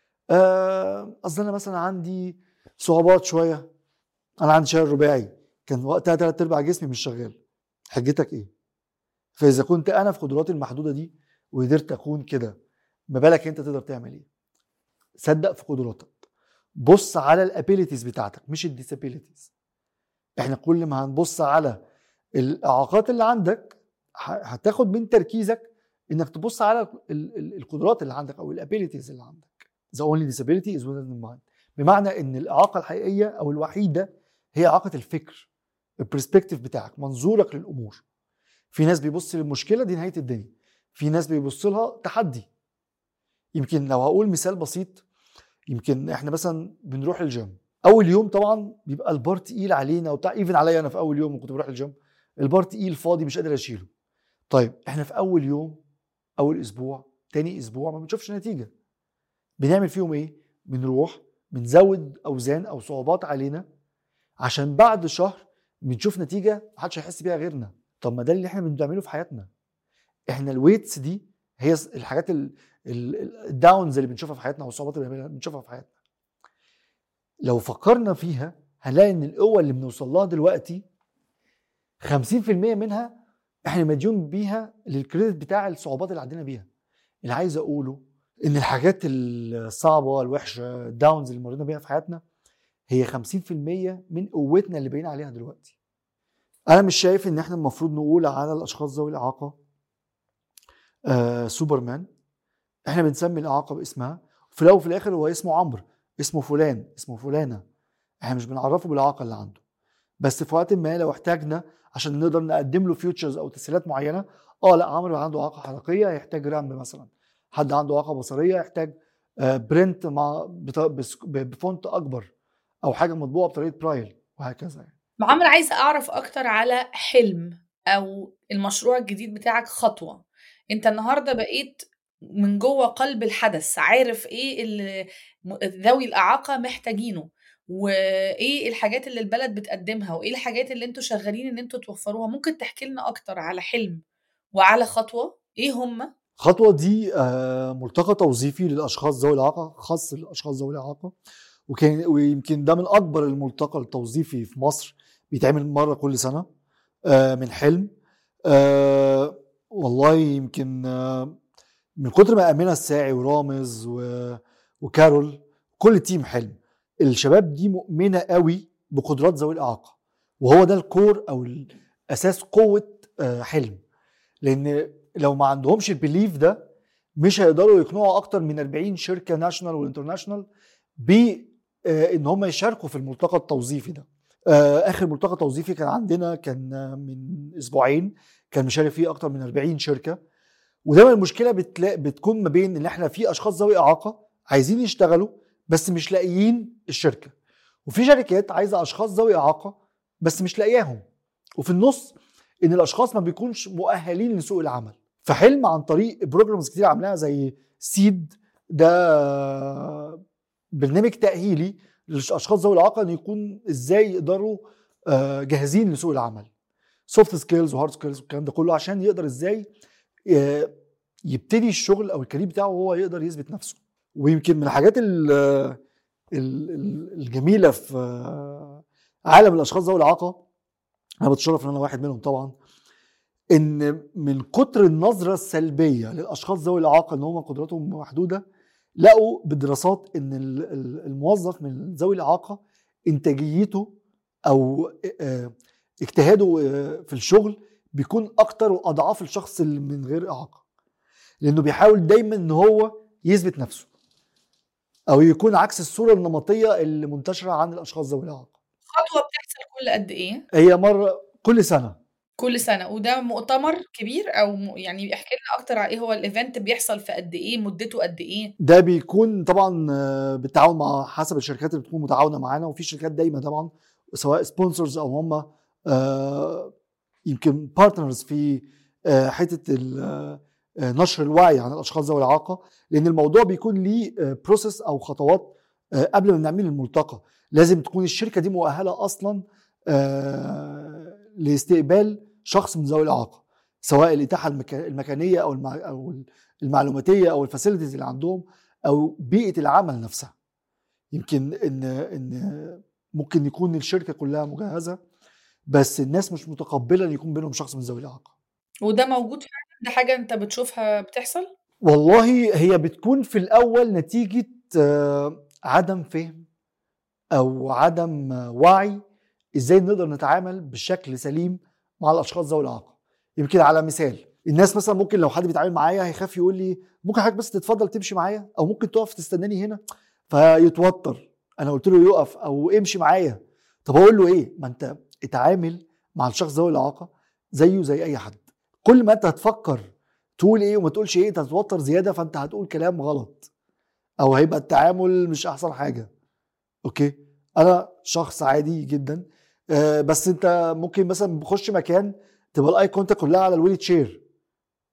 آه، اصل انا مثلا عندي صعوبات شويه انا عندي شلل رباعي كان وقتها ثلاث ارباع جسمي مش شغال حجتك ايه فاذا كنت انا في قدراتي المحدوده دي وقدرت اكون كده ما بالك انت تقدر تعمل ايه صدق في قدراتك بص على الابيليتيز بتاعتك مش الديسابيليتيز احنا كل ما هنبص على الاعاقات اللي عندك هتاخد من تركيزك انك تبص على القدرات اللي عندك او الابيليتيز اللي عندك the only disability is within the mind بمعنى ان الاعاقه الحقيقيه او الوحيده هي اعاقه الفكر البرسبكتيف بتاعك منظورك للامور في ناس بيبص للمشكله دي نهايه الدنيا في ناس بيبص لها تحدي يمكن لو هقول مثال بسيط يمكن احنا مثلا بنروح الجيم اول يوم طبعا بيبقى البار تقيل علينا وبتاع ايفن عليا انا في اول يوم كنت بروح الجيم البار تقيل فاضي مش قادر اشيله طيب احنا في اول يوم اول اسبوع تاني اسبوع ما بنشوفش نتيجه بنعمل فيهم ايه بنروح بنزود اوزان او صعوبات علينا عشان بعد شهر بنشوف نتيجه محدش هيحس بيها غيرنا طب ما ده اللي احنا بنعمله في حياتنا احنا الويتس دي هي الحاجات الداونز اللي بنشوفها في حياتنا او الصعوبات اللي بنشوفها في حياتنا لو فكرنا فيها هنلاقي ان القوه اللي بنوصل لها دلوقتي 50% منها احنا مديون بيها للكريدت بتاع الصعوبات اللي عدينا بيها اللي عايز اقوله ان الحاجات الصعبه الوحشه الداونز اللي مرينا بيها في حياتنا هي 50% من قوتنا اللي باين عليها دلوقتي انا مش شايف ان احنا المفروض نقول على الاشخاص ذوي الاعاقه آه سوبرمان احنا بنسمي الاعاقه باسمها في الاول وفي الاخر هو اسمه عمرو اسمه فلان اسمه فلانه احنا مش بنعرفه بالاعاقه اللي عنده بس في وقت ما لو احتاجنا عشان نقدر نقدم له فيوتشرز او تسهيلات معينه اه لا عمرو عنده اعاقه حلقيه يحتاج رامب مثلا حد عنده اعاقه بصريه يحتاج برنت مع بفونت اكبر او حاجه مطبوعه بطريقه برايل وهكذا يعني. عمرو عايزه اعرف اكتر على حلم او المشروع الجديد بتاعك خطوه انت النهارده بقيت من جوه قلب الحدث عارف ايه اللي ذوي الاعاقه محتاجينه وايه الحاجات اللي البلد بتقدمها وايه الحاجات اللي انتوا شغالين ان انتوا توفروها ممكن تحكي لنا اكتر على حلم وعلى خطوه ايه هم الخطوه دي ملتقى توظيفي للاشخاص ذوي الاعاقه خاص للاشخاص ذوي الاعاقه وكان ويمكن ده من اكبر الملتقى التوظيفي في مصر بيتعمل مره كل سنه من حلم والله يمكن من كتر ما امينه الساعي ورامز وكارول كل تيم حلم الشباب دي مؤمنه قوي بقدرات ذوي الاعاقه وهو ده الكور او الاساس قوه حلم لان لو ما عندهمش البليف ده مش هيقدروا يقنعوا اكتر من 40 شركه ناشونال والانترناشونال ب ان هم يشاركوا في الملتقى التوظيفي ده اخر ملتقى توظيفي كان عندنا كان من اسبوعين كان مشارك فيه اكتر من 40 شركه ودايما المشكله بتلاقي بتكون ما بين ان احنا في اشخاص ذوي اعاقه عايزين يشتغلوا بس مش لاقيين الشركه وفي شركات عايزه اشخاص ذوي اعاقه بس مش لاقياهم وفي النص ان الاشخاص ما بيكونش مؤهلين لسوق العمل فحلم عن طريق بروجرامز كتير عاملاها زي سيد ده برنامج تاهيلي للاشخاص ذوي الاعاقه ان يكون ازاي يقدروا جاهزين لسوق العمل سوفت سكيلز وهارد سكيلز والكلام ده كله عشان يقدر ازاي يبتدي الشغل او الكارير بتاعه وهو يقدر يثبت نفسه ويمكن من الحاجات الجميله في عالم الاشخاص ذوي الاعاقه انا بتشرف ان انا واحد منهم طبعا ان من كتر النظره السلبيه للاشخاص ذوي الاعاقه ان هم قدراتهم محدوده لقوا بدراسات ان الموظف من ذوي الاعاقه انتاجيته او اجتهاده في الشغل بيكون اكتر واضعاف الشخص اللي من غير اعاقه لانه بيحاول دايما ان هو يثبت نفسه او يكون عكس الصوره النمطيه اللي منتشره عن الاشخاص ذوي الاعاقه خطوه بتحصل كل قد ايه هي مره كل سنه كل سنه وده مؤتمر كبير او يعني احكي لنا اكتر على ايه هو الايفنت بيحصل في قد ايه مدته قد ايه ده بيكون طبعا بالتعاون مع حسب الشركات اللي بتكون متعاونه معانا وفي شركات دايما طبعا سواء سبونسرز او هم يمكن بارتنرز في حته نشر الوعي عن الاشخاص ذوي الاعاقه لان الموضوع بيكون ليه بروسيس او خطوات قبل ما نعمل الملتقى لازم تكون الشركه دي مؤهله اصلا لاستقبال شخص من ذوي الاعاقه سواء الاتاحه المكانيه او او المعلوماتيه او الفاسيلتيز اللي عندهم او بيئه العمل نفسها يمكن ان ان ممكن يكون الشركه كلها مجهزه بس الناس مش متقبله ان يكون بينهم شخص من ذوي الاعاقه وده موجود فعلا ده حاجه انت بتشوفها بتحصل والله هي بتكون في الاول نتيجه عدم فهم او عدم وعي ازاي نقدر نتعامل بشكل سليم مع الاشخاص ذوي الاعاقه يمكن على مثال الناس مثلا ممكن لو حد بيتعامل معايا هيخاف يقول لي ممكن حضرتك بس تتفضل تمشي معايا او ممكن تقف تستناني هنا فيتوتر انا قلت له يقف او امشي معايا طب اقول له ايه ما انت اتعامل مع الشخص ذوي الاعاقه زيه زي اي حد كل ما انت هتفكر تقول ايه وما تقولش ايه انت هتتوتر زياده فانت هتقول كلام غلط او هيبقى التعامل مش احسن حاجه اوكي انا شخص عادي جدا آه بس انت ممكن مثلا بخش مكان تبقى الاي كونتاكت كلها على الويل تشير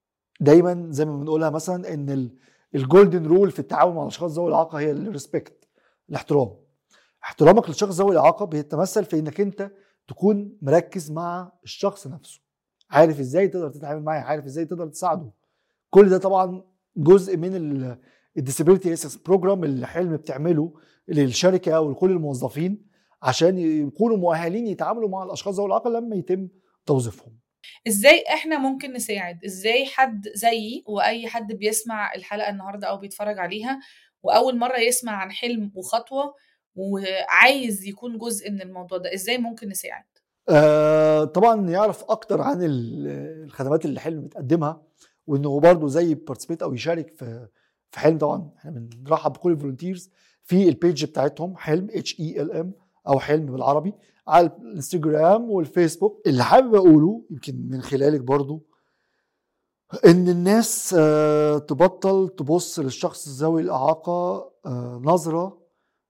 دايما زي ما بنقولها مثلا ان الجولدن رول في التعامل مع الاشخاص ذوي الاعاقه هي الريسبكت الاحترام احترامك للشخص ذوي الاعاقه بيتمثل في انك انت تكون مركز مع الشخص نفسه عارف ازاي تقدر تتعامل معاه عارف ازاي تقدر تساعده كل ده طبعا جزء من الديسابيلتي اسس بروجرام اللي حلم بتعمله للشركه ولكل الموظفين عشان يكونوا مؤهلين يتعاملوا مع الاشخاص ذوي الاعاقه لما يتم توظيفهم ازاي احنا ممكن نساعد ازاي حد زيي واي حد بيسمع الحلقه النهارده او بيتفرج عليها واول مره يسمع عن حلم وخطوه وعايز يكون جزء من الموضوع ده ازاي ممكن نساعد آه طبعا يعرف اكتر عن الخدمات اللي حلم بتقدمها وانه برضه زي بارتيسيبيت او يشارك في في حلم طبعا احنا بنرحب بكل الفولنتيرز في البيج بتاعتهم حلم اتش اي ال ام او حلم بالعربي على الانستجرام والفيسبوك اللي حابب اقوله يمكن من خلالك برضو ان الناس آه، تبطل تبص للشخص ذوي الاعاقه آه، نظره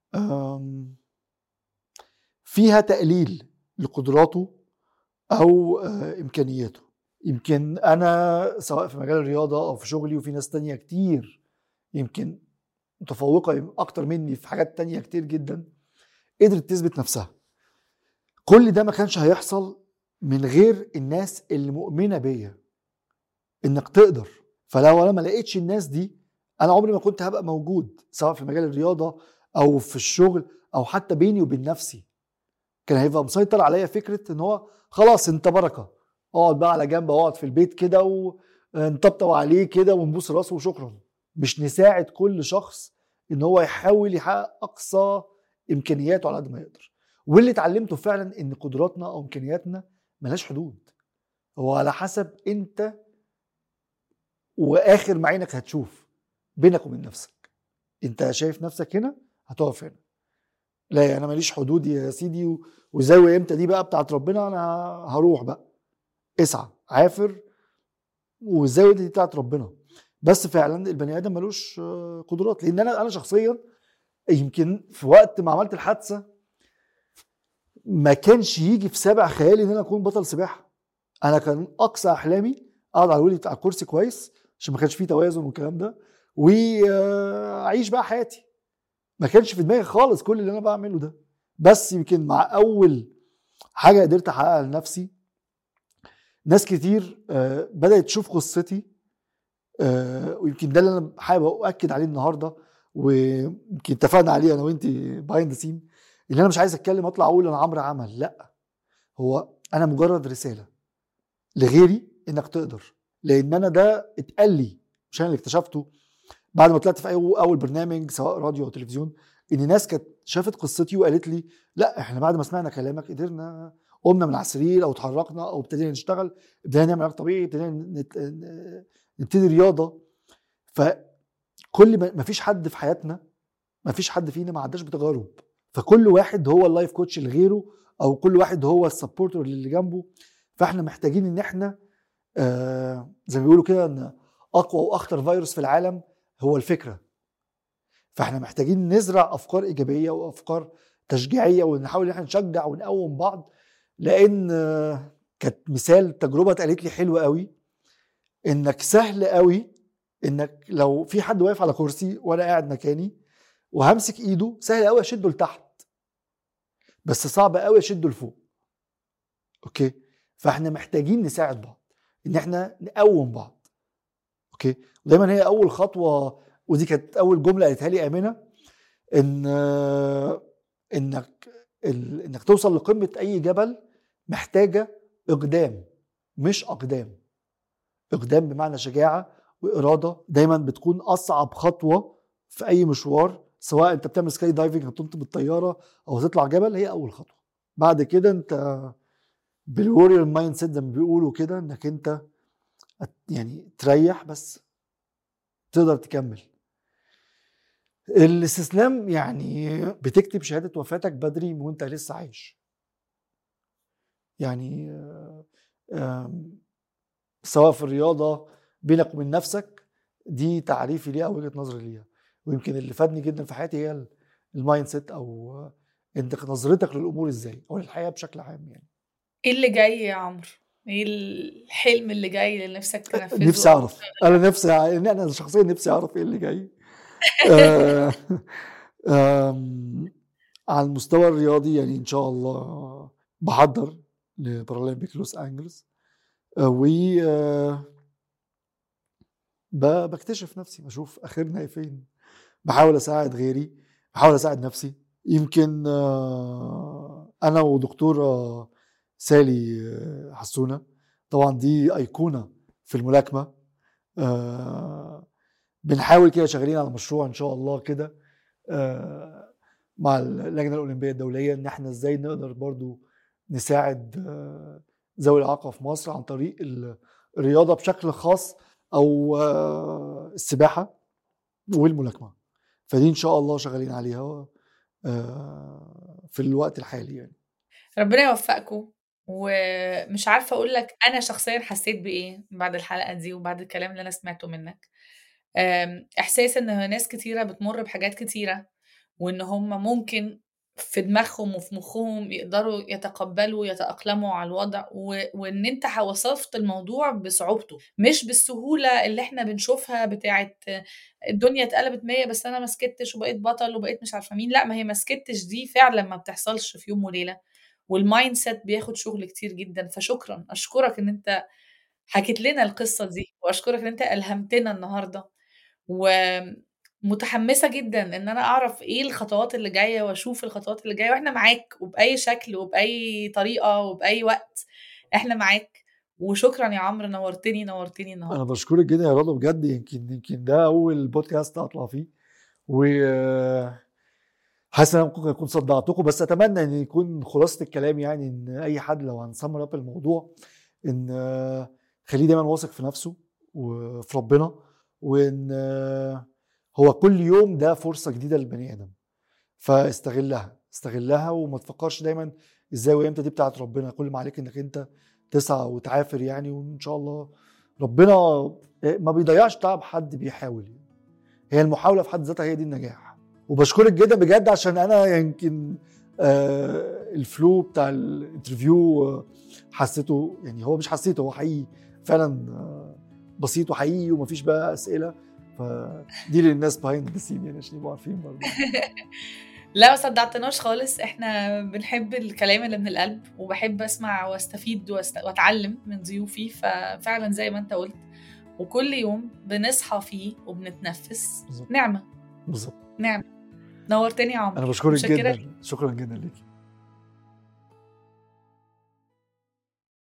فيها تقليل لقدراته او آه، امكانياته يمكن انا سواء في مجال الرياضه او في شغلي وفي ناس تانية كتير يمكن متفوقه اكتر مني في حاجات تانية كتير جدا قدرت تثبت نفسها كل ده ما كانش هيحصل من غير الناس اللي مؤمنه بيا انك تقدر فلو انا ما لقيتش الناس دي انا عمري ما كنت هبقى موجود سواء في مجال الرياضه او في الشغل او حتى بيني وبين نفسي كان هيبقى مسيطر عليا فكره ان هو خلاص انت بركه اقعد بقى على جنب اقعد في البيت كده ونطبطب عليه كده ونبوس راسه وشكرا مش نساعد كل شخص ان هو يحاول يحقق اقصى امكانياته على قد ما يقدر واللي اتعلمته فعلا ان قدراتنا او امكانياتنا ملهاش حدود هو على حسب انت واخر ما عينك هتشوف بينك وبين نفسك انت شايف نفسك هنا هتقف هنا لا انا ماليش حدود يا سيدي وزاويه امتى دي بقى بتاعت ربنا انا هروح بقى اسعى عافر والزاويه دي بتاعت ربنا بس فعلا البني ادم ملوش قدرات لان انا انا شخصيا يمكن في وقت ما عملت الحادثه ما كانش يجي في سابع خيالي ان انا اكون بطل سباحه انا كان اقصى احلامي اقعد على الولي على الكرسي كويس عشان ما كانش فيه توازن والكلام ده واعيش بقى حياتي ما كانش في دماغي خالص كل اللي انا بعمله ده بس يمكن مع اول حاجه قدرت احققها لنفسي ناس كتير آه، بدات تشوف قصتي آه، ويمكن ده اللي انا حابب اؤكد عليه النهارده ويمكن اتفقنا عليه انا وانت بايند ذا سين اللي انا مش عايز اتكلم اطلع اقول انا عمرو عمل لا هو انا مجرد رساله لغيري انك تقدر لان انا ده اتقال لي مش انا اللي اكتشفته بعد ما طلعت في اول برنامج سواء راديو او تلفزيون ان ناس كانت شافت قصتي وقالت لي لا احنا بعد ما سمعنا كلامك قدرنا قمنا من على السرير او اتحركنا او ابتدينا نشتغل ابتدينا نعمل علاج طبيعي ابتدينا نبتدي رياضه فكل ما فيش حد في حياتنا ما فيش حد فينا ما عداش بتجارب فكل واحد هو اللايف كوتش لغيره او كل واحد هو السبورتر اللي جنبه فاحنا محتاجين ان احنا آه زي ما بيقولوا كده ان اقوى واخطر فيروس في العالم هو الفكره فاحنا محتاجين نزرع افكار ايجابيه وافكار تشجيعيه ونحاول ان احنا نشجع ونقوم بعض لان آه كانت مثال تجربه اتقالت لي حلوه قوي انك سهل قوي انك لو في حد واقف على كرسي وانا قاعد مكاني وهمسك ايده سهل قوي اشده لتحت بس صعب قوي اشده لفوق اوكي فاحنا محتاجين نساعد بعض ان احنا نقوم بعض اوكي ودايما هي اول خطوه ودي كانت اول جمله قالتها لي امنه ان انك انك توصل لقمه اي جبل محتاجه اقدام مش اقدام اقدام بمعنى شجاعه واراده دايما بتكون اصعب خطوه في اي مشوار سواء انت بتعمل سكاي دايفنج هتنط بالطياره او تطلع جبل هي اول خطوه بعد كده انت بالوريور مايند سيت زي ما بيقولوا كده انك انت يعني تريح بس تقدر تكمل الاستسلام يعني بتكتب شهاده وفاتك بدري وانت لسه عايش يعني سواء في الرياضه بينك وبين نفسك دي تعريفي ليها او وجهه نظري ليها ويمكن اللي فادني جدا في حياتي هي المايند سيت او انت نظرتك للامور ازاي او للحياه بشكل عام يعني ايه اللي جاي يا عمرو ايه الحلم اللي جاي اللي نفسك تنفذه نفسي اعرف انا نفسي يعني انا شخصيا نفسي اعرف ايه اللي جاي آه، آم، على المستوى الرياضي يعني ان شاء الله بحضر لبارالمبيك لوس انجلوس آه، و آه، ب- بكتشف نفسي بشوف اخرنا إيه فين بحاول اساعد غيري بحاول اساعد نفسي يمكن آه، انا ودكتوره سالي آه، حسونه طبعا دي ايقونه في الملاكمه آه، بنحاول كده شغالين على مشروع ان شاء الله كده آه، مع اللجنه الاولمبيه الدوليه ان احنا ازاي نقدر برضو نساعد آه، ذوي الاعاقه في مصر عن طريق ال- الرياضه بشكل خاص او آه، السباحه والملاكمه فدي ان شاء الله شغالين عليها آه، في الوقت الحالي يعني ربنا يوفقكم ومش عارفه اقول لك انا شخصيا حسيت بايه بعد الحلقه دي وبعد الكلام اللي انا سمعته منك أم، احساس ان ناس كتيره بتمر بحاجات كتيره وان هم ممكن في دماغهم وفي مخهم يقدروا يتقبلوا يتأقلموا على الوضع و... وان انت وصفت الموضوع بصعوبته مش بالسهولة اللي احنا بنشوفها بتاعت الدنيا اتقلبت مية بس انا ما سكتش وبقيت بطل وبقيت مش عارفة مين لا ما هي ما سكتش دي فعلا ما بتحصلش في يوم وليلة والمايند سيت بياخد شغل كتير جدا فشكرا اشكرك ان انت حكيت لنا القصة دي واشكرك ان انت الهمتنا النهاردة ومتحمسة جدا ان انا اعرف ايه الخطوات اللي جاية واشوف الخطوات اللي جاية واحنا معاك وبأي شكل وبأي طريقة وبأي وقت احنا معاك وشكرا يا عمرو نورتني نورتني النهارده انا بشكرك جدا يا رضا بجد يمكن يمكن ده اول بودكاست اطلع فيه و حاسس ان انا ممكن اكون صدعتكم بس اتمنى ان يكون خلاصه الكلام يعني ان اي حد لو هنسمر اب الموضوع ان آه، خليه دايما واثق في نفسه وفي ربنا وان آه، هو كل يوم ده فرصه جديده للبني ادم فاستغلها استغلها وما تفكرش دايما ازاي وامتى دي بتاعت ربنا كل ما عليك انك انت تسعى وتعافر يعني وان شاء الله ربنا ما بيضيعش تعب حد بيحاول يعني. هي المحاوله في حد ذاتها هي دي النجاح وبشكرك جدا بجد عشان انا يمكن آه الفلو بتاع الانترفيو آه، حسيته يعني هو مش حسيته هو حقيقي فعلا آه بسيط وحقيقي ومفيش بقى اسئله فدي للناس بيهايند ذا سين يعني عشان يبقوا عارفين برضه لا ما صدعتناش خالص احنا بنحب الكلام اللي من القلب وبحب اسمع واستفيد واست... واتعلم من ضيوفي ففعلا زي ما انت قلت وكل يوم بنصحى فيه وبنتنفس بالظبط نعمة بالظبط نعمة نورتني يا عمرو انا بشكرك متشكرة جدا شكرا جدا ليكي